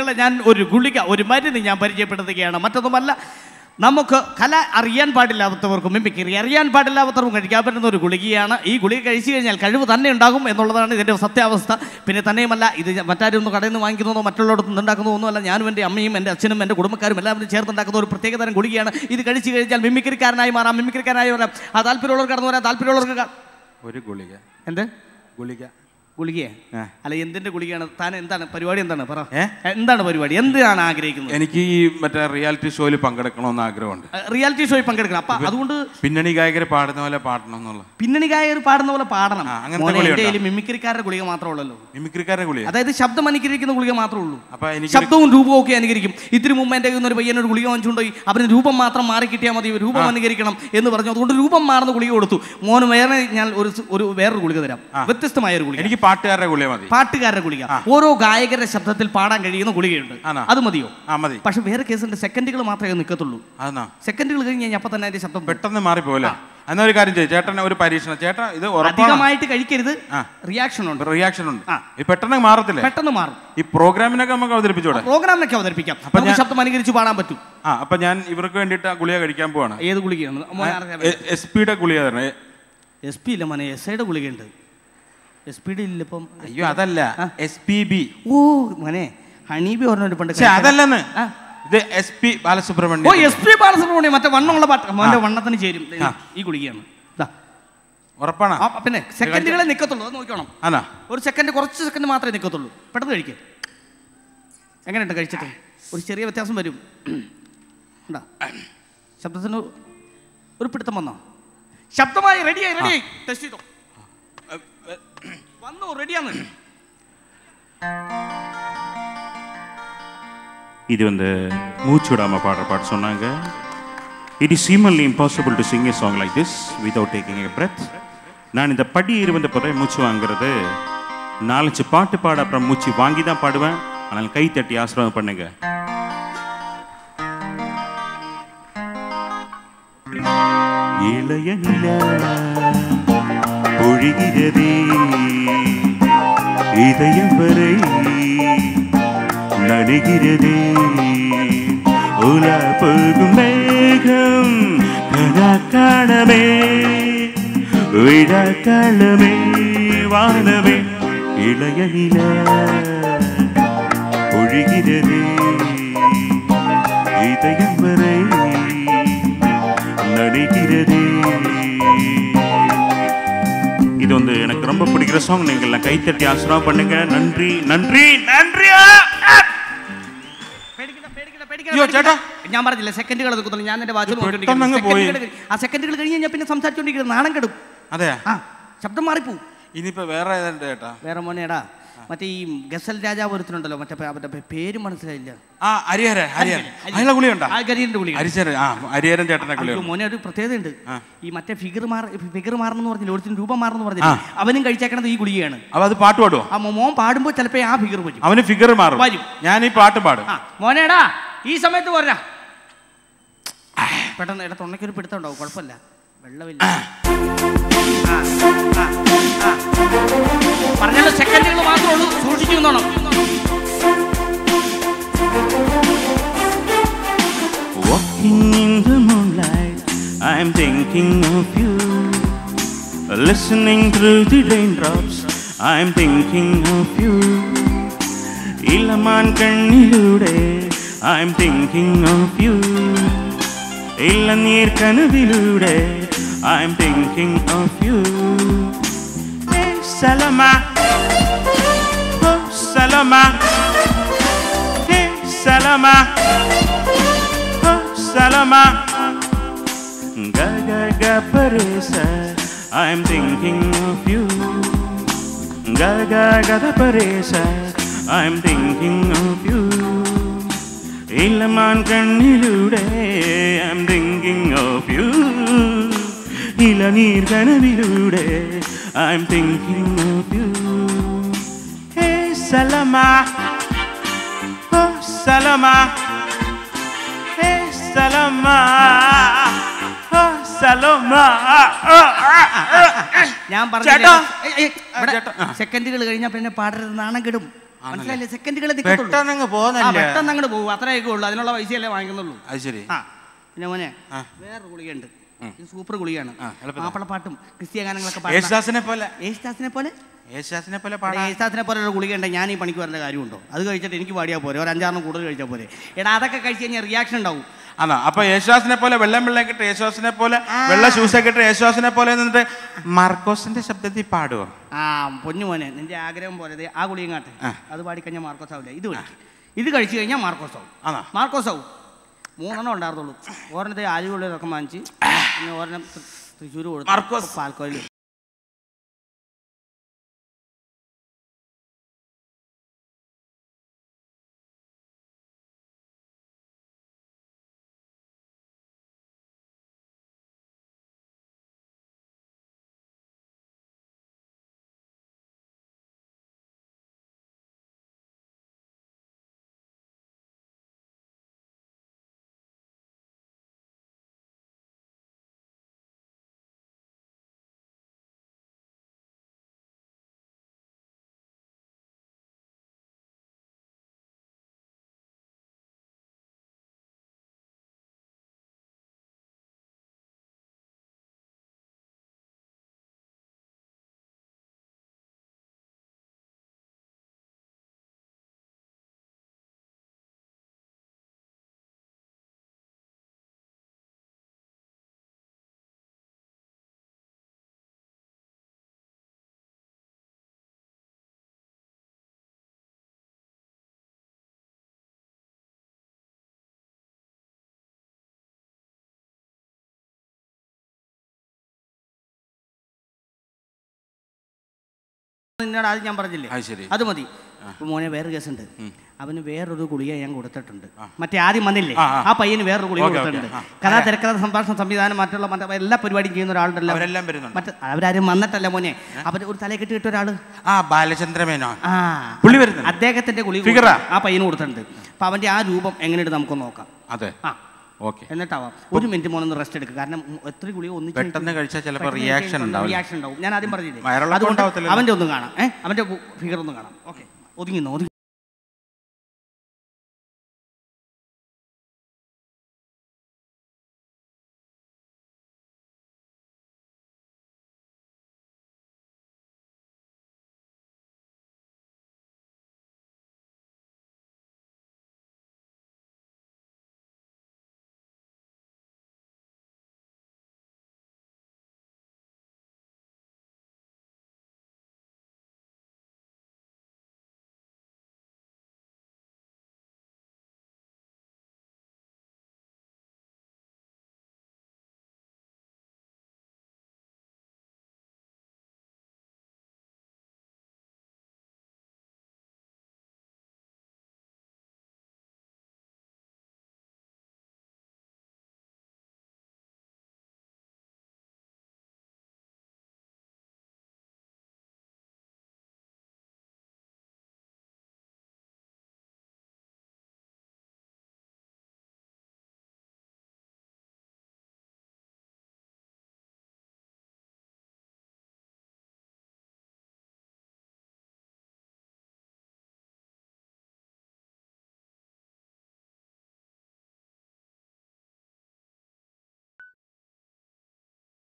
നിങ്ങളെ ഞാൻ ഒരു ഗുളിക ഒരു മരുന്ന് ഞാൻ പരിചയപ്പെടുത്തുകയാണ് മറ്റൊന്നുമല്ല നമുക്ക് കല അറിയാൻ പാടില്ലാത്തവർക്കും മിമിക്രി അറിയാൻ പാടില്ലാത്തവർക്കും കഴിക്കാൻ പറ്റുന്ന ഒരു ഗുളികയാണ് ഈ ഗുളിക കഴിച്ചു കഴിഞ്ഞാൽ കഴിവ് തന്നെ ഉണ്ടാകും എന്നുള്ളതാണ് ഇതിൻ്റെ സത്യാവസ്ഥ പിന്നെ തന്നെയുമല്ല ഇത് മറ്റാരും ഒന്നും കടയിൽ നിന്ന് വാങ്ങിക്കുന്നതോ മറ്റുള്ളവർക്ക് ഉണ്ടാക്കുന്നതോ ഒന്നുമല്ല ഞാനും എൻ്റെ അമ്മയും എൻ്റെ അച്ഛനും എൻ്റെ കുടുംബക്കാരും എല്ലാവരും ചേർന്നുണ്ടാക്കുന്ന ഒരു പ്രത്യേക തരം ഗുളികയാണ് ഇത് കഴിച്ചു കഴിഞ്ഞാൽ മിമിക്രിക്കാരനായി മാറാം മിമിക്രിക്കാരനായി വരാം ആ താല്പര്യമുള്ളവർ കടന്നു വരാം താല്പര്യമുള്ളവർക്ക് ക- ഒരു ഗുളിക എന്ത് ഗുളിക ഗുളികയെ ആ. അല്ല എന്തിന്റെ ഗുളികയാണ് താൻ എന്താണ് പരിപാടി എന്താണ് പറ ഏ? എന്താണ് പരിപാടി എന്താണ് ആഗ്രഹിക്കുന്നത് എനിക്ക് ഈ മറ്റേ റിയാലിറ്റി ഷോയിൽ പങ്കെടുക്കണമെന്ന് ആഗ്രഹമുണ്ട് റിയാലിറ്റി ഷോയിൽ പങ്കെടുക്കണം അപ്പൊ അതുകൊണ്ട് പിന്നണി ഗായകർ പാടുന്ന പോലെ പാടണം എന്നുള്ള പിന്നണി ഗായകർ പാടുന്ന പോലെ പാടണം ആ, അങ്ങനത്തെ മോനെ, ഗുളിക എൻ്റെ ഉണ്ടോ? കയ്യിൽ മിമിക്രിക്കാരുടെ ഗുളിക മാത്രമേ ഉള്ളല്ലോ മിമിക്രിക്കാരുടെ ഗുളിക അതായത് ശബ്ദം അനുകരിക്കുന്ന ഗുളിക മാത്രമേ ഉള്ളൂ അപ്പൊ എനിക്ക് ശബ്ദവും രൂപവും ഒക്കെ അനുകരിക്കും ഇത്തിരി മുമ്പ് എൻ്റെ കയ്യിൽ നിന്ന് ഒരു പയ്യൻ ഒരു ഗുളിക വാങ്ങിച്ചുകൊണ്ടുപോയി അവന് രൂപം മാത്രം മാറി കിട്ടിയാൽ മതി രൂപം അനുകരിക്കണം എന്ന് പറഞ്ഞു അതുകൊണ്ട് രൂപം മാറുന്ന ഗുളിക കൊടുത്തു മോന് വേറെ ഞാൻ ഒരു സ്- ഒരു വേറൊരു ഗുളിക തരാം വ്യത്യസ്തമായ ഒരു ഗുളിക എനിക്ക് പാട്ടുകാരുടെ ഗുളിക മതി പാട്ടുകാരുടെ ഗുളിക ഓരോ ഗായകരുടെ ശബ്ദത്തിൽ പാടാൻ കഴിയുന്ന ഗുളികയുണ്ട് ആണോ? അത് മതിയോ ആ മതി പക്ഷെ വേറെ കേസുണ്ട് സെക്കൻഡുകൾ മാത്രമേ അത് നിൽക്കത്തുള്ളൂ അതെന്നാ സെക്കൻഡുകൾ കഴിഞ്ഞ് കഴിഞ്ഞാൽ അപ്പം തന്നെ അതിന്റെ ശബ്ദം പോകും. പെട്ടെന്ന് മാറിപ്പോലെ എന്നാ ഒരു കാര്യം ചെയ്യും ചേട്ടൻ ഒരു പരീക്ഷണം ചേട്ടൻ ഇത് ഉറപ്പാണ് അധികമായിട്ട് കഴിക്കരുത് ആ. റിയാക്ഷൻ ഉണ്ട് റിയാക്ഷൻ ഉണ്ട് ആ. ഈ പെട്ടെന്ന് മാറത്തില്ലേ പെട്ടെന്ന് മാറും ഈ പ്രോഗ്രാമിനൊക്കെ നമുക്ക് അവതരിപ്പിച്ചൂടെ പ്രോഗ്രാമിനൊക്കെ അവതരിപ്പിക്കാം അപ്പൊ നമുക്ക് ഞാൻ- ശബ്ദം അനുകരിച്ച് പാടാൻ പറ്റും ആ അപ്പൊ ഞാൻ ഇവർക്ക് വേണ്ടിയിട്ട് ആ ഗുളിക കഴിക്കാൻ പോവാണ് ഏത് ഗുളികയാണ് എസ് പിയുടെ ഗുളിക തരണം എ- എസ് പി ഇല്ല മനെ എസ് ഐയുടെ ഗുളികയുണ്ട് എസ് പിയുടെ ഇല്ല ഇപ്പം അയ്യോ അതല്ല എസ് പി ബി ഓ മനെ ഹണീബി പറഞ്ഞൊരു പണ്ട് പക്ഷെ അതല്ലെന്ന് ആ. ഇത് എസ് പി ഓ ബാലസുബ്രഹ്മണ്യം എസ് പി ബാലസുബ്രഹ്മണ്യം മറ്റേ വണ്ണമുള്ള പാട്ട് മോന്റെ വണ്ണത്തിന് ചേരും ദേ, ഈ ഗുളികയാണ് ദാ. ഉറപ്പാണ് ആ, പിന്നെ സെക്കൻഡുകളെ നിൽക്കത്തുള്ളൂ അത് നോക്കണം ആണോ ഒരു സെക്കൻഡ് കുറച്ച് സെക്കൻഡ് മാത്രമേ നിൽക്കത്തുള്ളൂ പെട്ടെന്ന് കഴിക്കുക എങ്ങനെയുണ്ട് കഴിച്ചിട്ട് ഒരു ചെറിയ വ്യത്യാസം വരും ഉണ്ടാ ശബ്ദത്തിന് ഒരു പിടുത്തം വന്നോ ശബ്ദമായി റെഡിയായി റെഡിയായി ടെസ്റ്റ് ചെയ്തോ വന്നു റെഡിയാണ് இது வந்து மூச்சு விடாமல் பாடுற பாட்டு சொன்னாங்க it is humanly impossible to sing a song like this without taking a breath நான் இந்த படி இருந்த பிறகு மூச்சு வாங்குறது நாலஞ்சு பாட்டு பாட அப்புறம் மூச்சு வாங்கி தான் பாடுவேன் ஆனால் கை தட்டி ஆசீர்வாதம் பண்ணுங்க இளைய நிலா பொழிகிறதே இதயம் வரை நடுகிறதே உலா போகும் மேகம் கனா காணமே விழா காலமே வானமே இளைய நிலா பொழிகிறதே இதயம் வரை நடுகிறதே இது வந்து எனக்கு ரொம்ப பிடிக்கிற சாங் நீங்கள் எல்லாம் கைத்தட்டி ஆசீர்வாதம் பண்ணுங்க நன்றி நன்றி நன்றி ஆ! ஆ! പേടിക്കണ്ട, പേടിക്കണ്ട, അയ്യോ, പേടിക്കണ്ട, ചേട്ടാ. പേടിക്കണ്ട. ഞാൻ പറഞ്ഞില്ല സെക്കൻഡുകൾ നിൽക്കുന്നുള്ളൂ ഞാൻ എന്റെ വാച്ച് പെട്ടെന്ന് അങ്ങ് പോയി. ആ സെക്കൻഡുകൾ കഴിഞ്ഞ് കഴിഞ്ഞാൽ പിന്നെ സംസാരിച്ചുകൊണ്ടിരിക്കുന്നത് നാണം കെടും അതെ ആ ശബ്ദം മാറിപ്പോവും ഇനിയിപ്പോ വേറെ ഏതുണ്ട് ചേട്ടാ വേറെ മോനെടാ മറ്റേ ഈ ഗസൽ രാജാവ് ഒരുത്തനുണ്ടല്ലോ മറ്റേ പേ- അവരുടെ പേ- പേര് മനസ്സിലായില്ല ആ ഹരിഹരൻ ഹരിഹരൻ അതിനുള്ള ഗുളിയുണ്ടോ ആ ഗരീന്റെ ഗുളിക ഹരിശരൻ ആ ഹരിഹരൻ ചേട്ടന്റെ അയ്യോ, ഗുളിയുണ്ട് മോനെ ഒരു പ്രത്യേകതയുണ്ട് ആ. ഈ മറ്റേ ഫിഗർ മാർ ഫിഗർ മാറുന്നു പറഞ്ഞില്ല ഒരുത്തിന് രൂപം മാറുന്നു പറഞ്ഞില്ല അവനും കഴിച്ചേക്കണത് ഈ ഗുളികയാണ് അപ്പൊ അത് പാട്ട് പാടുവോ ആ മോ- മോൻ പാടുമ്പോൾ ചിലപ്പോൾ ആ ഫിഗർ വരും അവന് ഫിഗർ മാറും വരും. ഞാൻ ഈ പാട്ട് പാടും ആ മോനേടാ ഈ സമയത്ത് പോരാ പെട്ടെന്ന് ഇട തൊണ്ണയ്ക്കൊരു പിടുത്തം ഉണ്ടാവും കുഴപ്പമില്ല വെള്ളമില്ല ആ, ആ, ആ. പറഞ്ഞല്ലോ സെക്കൻഡുകൾ മാത്രമേ ഉള്ളൂ സൂക്ഷിച്ചു നിന്നോണം Walking in the moonlight, I'm thinking of you. Listening through the raindrops, I'm thinking of you. ഇളമാൻ കണ്ണിലൂടെ I'm thinking of you. ഇളനീർ കനവിലൂടെ I'm thinking of you. Hey, Salama. Oh, Salama. Hey, Salama. Oh, Salama. Ga ga ga paresa, I'm thinking of you. Ga ga ga da paresa, I'm thinking of you. ഇളമാൻ കണ്ണിലൂടെ I'm thinking of you. ഇളനീർ കനവിലൂടെ I'm thinking of you. Hey, Salama. Oh, Salama. Hey, Salama. Oh, Salama. Oh, ah, ah. ഞാൻ ചേട്ടാ. പറഞ്ഞു ചേട്ടാ. സെക്കൻഡുകൾ കഴിഞ്ഞാൽ പിന്നെ പാടരുത് നാണം കെടും മനസ്സിലായില്ലേ സെക്കൻഡുകൾ പെട്ടെന്ന് അങ്ങ് പോകുന്നല്ലേ? പെട്ടെന്ന് അങ്ങോട്ട് പോകും അത്രയൊക്കെ ഉള്ളൂ അതിനുള്ള പൈസയല്ലേ വാങ്ങിക്കുന്നുള്ളൂ അത് ശരി ആ പിന്നെ മോനെ ആ. വേറൊരു ഗുളികയുണ്ട് ഇത് സൂപ്പർ ഗുളികയാണ് ആ, എളുപ്പത്തിൽ. മാപ്പിളപ്പാട്ടും ക്രിസ്ത്യ ഗാനങ്ങളൊക്കെ പാടുന്ന- യേശുദാസിനെ പോലെ യേശുദാസിനെ പോലെ യേശുദാസിനെ പോലെ ഇവിടെ പാടാ യേശുദാസിനെ പോലെ ഒരു ഗുളികയുണ്ട് ഞാൻ ഈ പണിക്ക് വരേണ്ട കാര്യമുണ്ടോ അത് കഴിച്ചിട്ട് എനിക്ക് പാടിയാൽ പോരെ ഒരു അഞ്ചാറിനും കൂടുതൽ കഴിച്ചാൽ പോരെ എടാ അതൊക്കെ കഴിച്ച് കഴിഞ്ഞാൽ റിയാക്ഷൻ ഉണ്ടാവും ആണോ അപ്പൊ യേശുദാസിനെ പോലെ വെള്ളം വെള്ളം കിട്ട് യേശുദാസിനെ പോലെ വെള്ള ഷൂസൊക്കെ ഇട്ട് യേശുദാസിനെ പോലെ നിന്നിട്ട് മാർക്കോസിന്റെ ശബ്ദത്തിൽ പാടുവോ ആ പൊന്നു മോനെ നിന്റെ ആഗ്രഹം പോലെ ദേ ആ ഗുളിയും കാട്ടെ ആ. അത് പാടിക്കഴിഞ്ഞാൽ മാർക്കോസ് ആവില്ല ഇത് വിളിക്കും ഇത് കഴിച്ചു കഴിഞ്ഞാൽ മാർക്കോസ് ആവും ആണോ മാർക്കോസ് ആവും മൂന്നെണ്ണം ഉണ്ടായിരുന്നുള്ളൂ ഒരെണ്ണത്തെ ആലുവള്ളിലൊക്കെ വാങ്ങിച്ച് പിന്നെ ഒരെണ്ണം തൃശ്ശൂർ കൊടുത്തു മാർക്കോസ്. പാൽക്കോയിൽ നിന്നോട് ആദ്യം ഞാൻ പറഞ്ഞില്ലേ അത് ശരി അത് മതി ഇപ്പൊ മോനെ വേറൊരു കേസുണ്ട് അവന് വേറൊരു ഗുളിക ഞാൻ കൊടുത്തിട്ടുണ്ട് മറ്റേ ആദ്യം വന്നില്ലേ ആ, ആ. ആ പയ്യന് വേറൊരു ഗുളിക ഓക്കേ, ഓക്കേ, കൊടുത്തിട്ടുണ്ട് ആ. കഥാ തിരക്കഥ സംഭാഷണ സംവിധാനം മറ്റുള്ള മറ്റേ എല്ലാ പരിപാടിയും ചെയ്യുന്ന ഒരാളുണ്ടല്ലോ അവരെല്ലാം വരുന്നുണ്ട് മറ്റേ അവരാരും വന്നിട്ടല്ല മോനെ അവർ ഒരു തലയെ കെട്ടി കിട്ടിയ ഒരാള് ആ ബാലചന്ദ്രമേനോ ആ പുള്ളി വരുന്നുണ്ട് അദ്ദേഹത്തിന്റെ ഗുളിക ഫിഗറാ? കൊടുത്തിട്ടുണ്ട്. ആ പയ്യന് കൊടുത്തിട്ടുണ്ട് അപ്പൊ അവന്റെ ആ രൂപം എങ്ങനെയുണ്ട് നമുക്ക് നോക്കാം അതെ ആ ഓക്കെ എന്നിട്ടാവാം ഒരു മിനിറ്റ് മോനൊന്ന് റെസ്റ്റ് എടുക്കുക കാരണം ഉം, എത്ര ഗുളിക ഒന്നിച്ച് പെട്ടെന്ന് കഴിച്ചാൽ ചിലപ്പോൾ പെട്ടെന്ന് റിയാക്ഷൻ കഴിച്ചാൽ ഉണ്ടാവില്ല റിയാക്ഷൻ ഉണ്ടാവും ഞാൻ ആദ്യം പറഞ്ഞില്ലേ വയറിളക്കം അതുകൊണ്ട് ഉണ്ടാവത്തില്ലല്ലോ. അവന്റെ ഒന്നും കാണാം ഏഹ് അവന്റെ ഫിഗർ ഒന്നും കാണാം ഓക്കെ ഒതുങ്ങി ഒതുങ്ങി